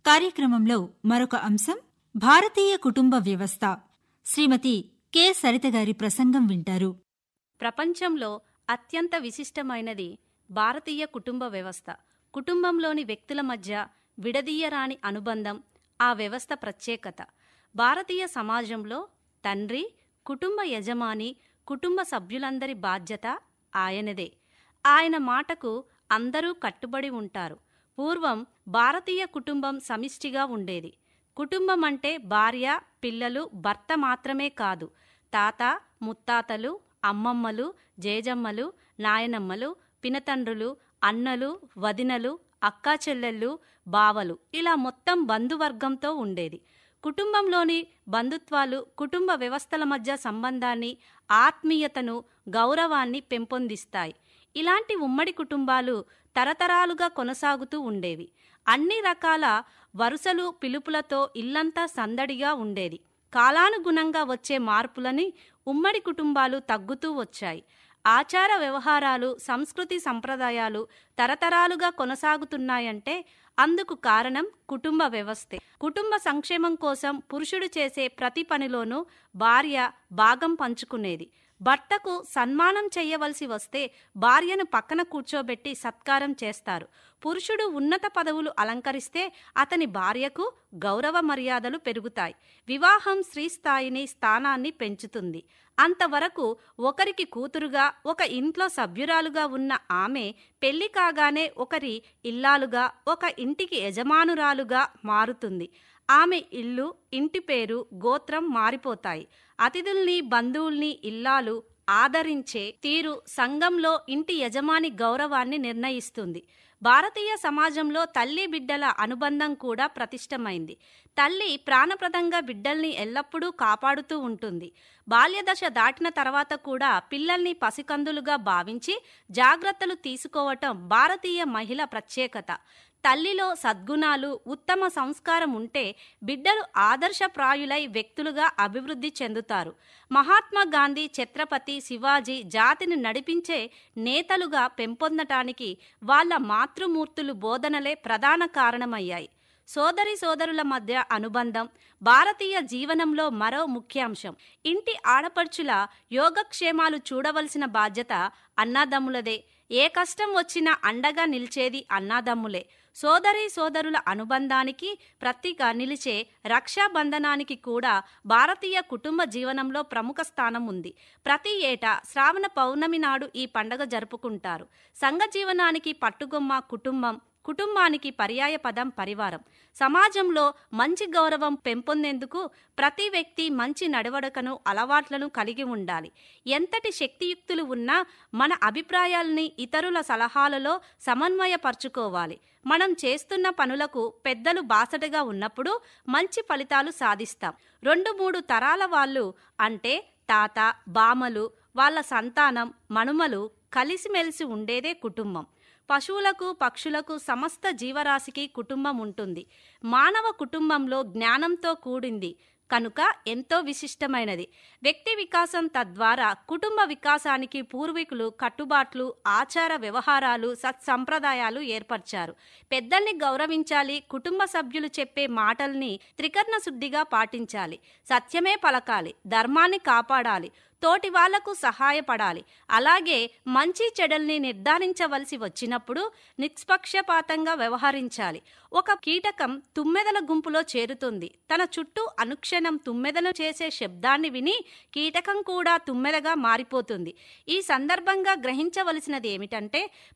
కార్యక్రమంలో మరొక అంశం భారతీయ కుటుంబ వ్యవస్థ శ్రీమతి కె సరిత గారి ప్రసంగం వింటారు ప్రపంచంలో అత్యంత విశిష్టమైనది భారతీయ కుటుంబ వ్యవస్థ కుటుంబంలోని వ్యక్తుల మధ్య విడదీయరాని అనుబంధం ఆ వ్యవస్థ ప్రత్యేకత భారతీయ సమాజంలో తండ్రి కుటుంబ యజమాని కుటుంబ సభ్యులందరి బాధ్యత ఆయనదే ఆయన మాటకు అందరూ కట్టుబడి ఉంటారు పూర్వం భారతీయ కుటుంబం సమిష్టిగా ఉండేది కుటుంబం అంటే భార్య పిల్లలు భర్త మాత్రమే కాదు తాత ముత్తాతలు అమ్మమ్మలు జేజమ్మలు నాయనమ్మలు పినతండ్రులు అన్నలు వదినలు అక్కా చెల్లెళ్ళు బావలు ఇలా మొత్తం బంధువర్గంతో ఉండేది కుటుంబంలోని బంధుత్వాలు కుటుంబ వ్యవస్థల మధ్య సంబంధాన్ని ఆత్మీయతను గౌరవాన్ని పెంపొందిస్తాయి ఇలాంటి ఉమ్మడి కుటుంబాలు తరతరాలుగా కొనసాగుతూ ఉండేవి అన్ని రకాల వరుసలు పిలుపులతో ఇల్లంతా సందడిగా ఉండేది కాలానుగుణంగా వచ్చే మార్పులని ఉమ్మడి కుటుంబాలు తగ్గుతూ వచ్చాయి ఆచార వ్యవహారాలు సంస్కృతి సంప్రదాయాలు తరతరాలుగా కొనసాగుతున్నాయంటే అందుకు కారణం కుటుంబ వ్యవస్థే కుటుంబ సంక్షేమం కోసం పురుషుడు చేసే ప్రతి పనిలోనూ భార్య భాగం పంచుకునేది భర్తకు సన్మానం చెయ్యవలసి వస్తే భార్యను పక్కన కూర్చోబెట్టి సత్కారం చేస్తారు పురుషుడు ఉన్నత పదవులు అలంకరిస్తే అతని భార్యకు గౌరవ మర్యాదలు పెరుగుతాయి వివాహం స్త్రీ స్థాయిని స్థానాన్ని పెంచుతుంది అంతవరకు ఒకరికి కూతురుగా ఒక ఇంట్లో సభ్యురాలుగా ఉన్న ఆమె పెళ్లి కాగానే ఒకరి ఇల్లాలుగా ఒక ఇంటికి యజమానురాలుగా మారుతుంది ఆమె ఇల్లు ఇంటి పేరు గోత్రం మారిపోతాయి అతిథుల్ని బంధువుల్ని ఇల్లాలు ఆదరించే తీరు సంఘంలో ఇంటి యజమాని గౌరవాన్ని నిర్ణయిస్తుంది భారతీయ సమాజంలో తల్లి బిడ్డల అనుబంధం కూడా ప్రతిష్టమైంది తల్లి ప్రాణప్రదంగా బిడ్డల్ని ఎల్లప్పుడూ కాపాడుతూ ఉంటుంది బాల్యదశ దాటిన తర్వాత కూడా పిల్లల్ని పసికందులుగా భావించి జాగ్రత్తలు తీసుకోవటం భారతీయ మహిళ ప్రత్యేకత తల్లిలో సద్గుణాలు ఉత్తమ సంస్కారం ఉంటే బిడ్డలు ఆదర్శప్రాయులై వ్యక్తులుగా అభివృద్ధి చెందుతారు మహాత్మా గాంధీ ఛత్రపతి శివాజీ జాతిని నడిపించే నేతలుగా పెంపొందటానికి వాళ్ళ మాతృమూర్తులు బోధనలే ప్రధాన కారణమయ్యాయి సోదరి సోదరుల మధ్య అనుబంధం భారతీయ జీవనంలో మరో ముఖ్యాంశం ఇంటి ఆడపడుచుల యోగక్షేమాలు చూడవలసిన బాధ్యత అన్నాదమ్ములదే ఏ కష్టం వచ్చినా అండగా నిలిచేది అన్నాదమ్ములే సోదరి సోదరుల అనుబంధానికి ప్రతీక నిలిచే రక్షాబంధనానికి కూడా భారతీయ కుటుంబ జీవనంలో ప్రముఖ స్థానం ఉంది ప్రతి ఏటా శ్రావణ పౌర్ణమి నాడు ఈ పండగ జరుపుకుంటారు సంఘ జీవనానికి పట్టుగొమ్మ కుటుంబం కుటుంబానికి పర్యాయ పదం పరివారం సమాజంలో మంచి గౌరవం పెంపొందేందుకు ప్రతి వ్యక్తి మంచి నడవడికను అలవాట్లను కలిగి ఉండాలి ఎంతటి శక్తియుక్తులు ఉన్నా మన అభిప్రాయాల్ని ఇతరుల సలహాలలో సమన్వయపరుచుకోవాలి మనం చేస్తున్న పనులకు పెద్దలు బాసటగా ఉన్నప్పుడు మంచి ఫలితాలు సాధిస్తాం రెండు మూడు తరాల వాళ్ళు అంటే తాత బామలు వాళ్ళ సంతానం మనుమలు కలిసిమెలిసి ఉండేదే కుటుంబం పశువులకు పక్షులకు సమస్త జీవరాశికి కుటుంబం ఉంటుంది మానవ కుటుంబంలో జ్ఞానంతో కూడింది కనుక ఎంతో విశిష్టమైనది వ్యక్తి వికాసం తద్వారా కుటుంబ వికాసానికి పూర్వీకులు కట్టుబాట్లు ఆచార వ్యవహారాలు సత్సంప్రదాయాలు ఏర్పరిచారు పెద్దల్ని గౌరవించాలి కుటుంబ సభ్యులు చెప్పే మాటల్ని త్రికర్ణ శుద్ధిగా పాటించాలి సత్యమే పలకాలి ధర్మాన్ని కాపాడాలి తోటి వాళ్లకు సహాయపడాలి అలాగే మంచి చెడల్ని నిర్ధారించవలసి వచ్చినప్పుడు నిష్పక్షపాతంగా వ్యవహరించాలి ఒక కీటకం తుమ్మెదల గుంపులో చేరుతుంది తన చుట్టూ అనుక్షణం తుమ్మెదలు చేసే శబ్దాన్ని విని కీటకం కూడా తుమ్మెదగా మారిపోతుంది ఈ సందర్భంగా గ్రహించవలసినది ఏమిటంటే